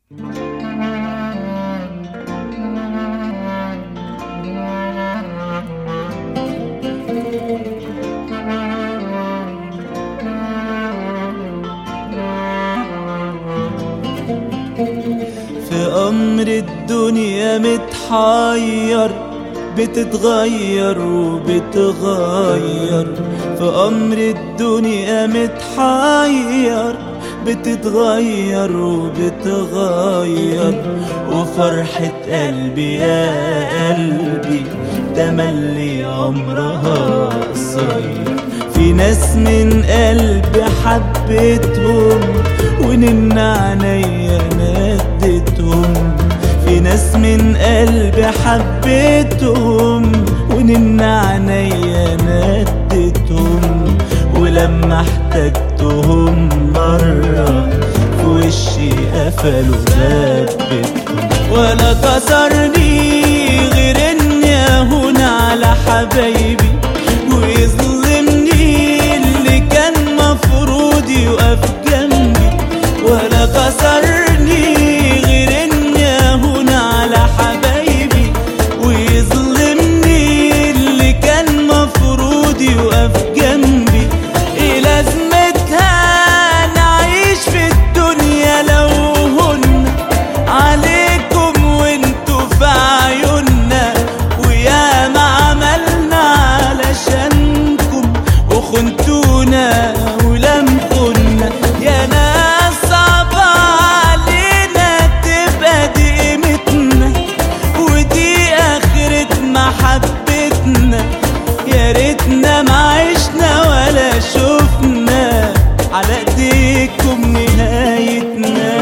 في أمر الدنيا متحير بتتغير وبتغير في أمر الدنيا متحير بتتغير وبتغير وفرحة قلبي يا قلبي تملي عمرها قصير في ناس من قلب حبيتهم ونن عينيا ناديتهم في ناس من قلب حبيتهم ونن عينيا ناديتهم ولما احتجتهم مرة في وشي قفلوا باب بيتهم ولا كسرني غير اني اهون على حبايبي ويظلمني اللي كان مفروض يقف جنبي ولا كسرني غير اني اهون على حبايبي ويظلمني اللي كان مفروض يقف جنبي ايه لازمتها نعيش في الدنيا لو هن عليكم وانتوا في عيوننا ويا ما عملنا علشانكم وخنتونا ولم كنا يا ناس صعب علينا تبقى دي قيمتنا ودي اخرة محبتنا يا ريتنا ما عشنا ولا شفنا على ايديكم نهايتنا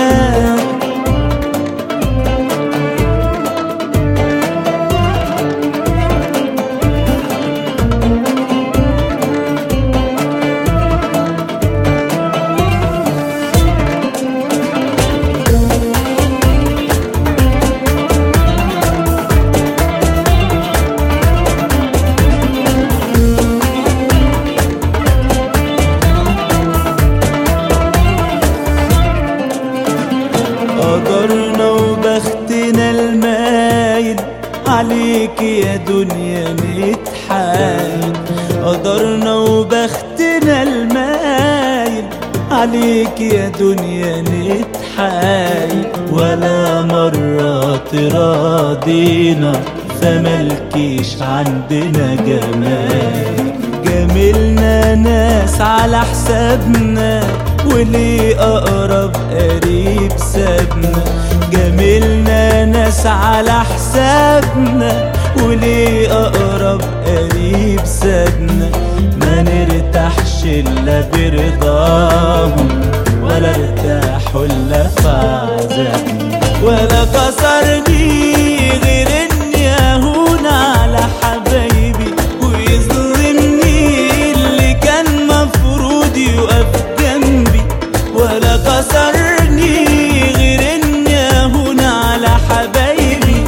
قدرنا وبختنا المايل عليك يا دنيا نتحايل قدرنا وبختنا المايل عليك يا دنيا نتحايل ولا مرة تراضينا فملكيش عندنا جمال جميلنا ناس على حسابنا وليه أقرب قريب سابنا جميلنا ناس على حسابنا وليه أقرب قريب سابنا ما نرتاحش إلا برضاهم ولا ارتاحوا إلا في عذابنا ولا كسرني غير إني أهون على حبايبي ويظلمني اللي كان مفروض يقف جنبي ولا كسرني غير إني أهون على حبايبي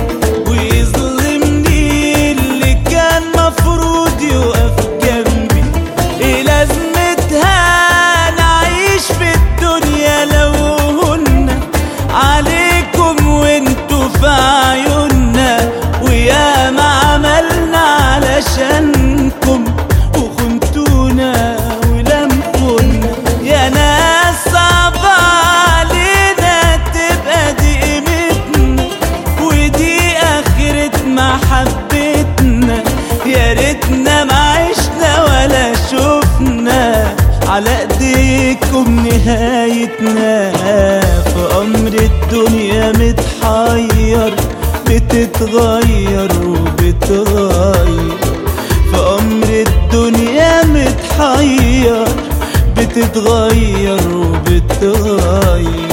ويظلمني اللي كان مفروض يقف جنبي ايه لازمتها نعيش في الدنيا لو هن عليكم وانتوا في عيوننا ويا ما عملنا علشانكم وخنتونا ولم كنا يا ناس صعب علينا تبقى دي قيمتنا ودي اخرة محبتنا يا ريتنا ما عشنا ولا شفنا على ايديكم نهايتنا في امر الدنيا متحير بتتغير وبتغير في امر الدنيا متحير بتتغير وبتغير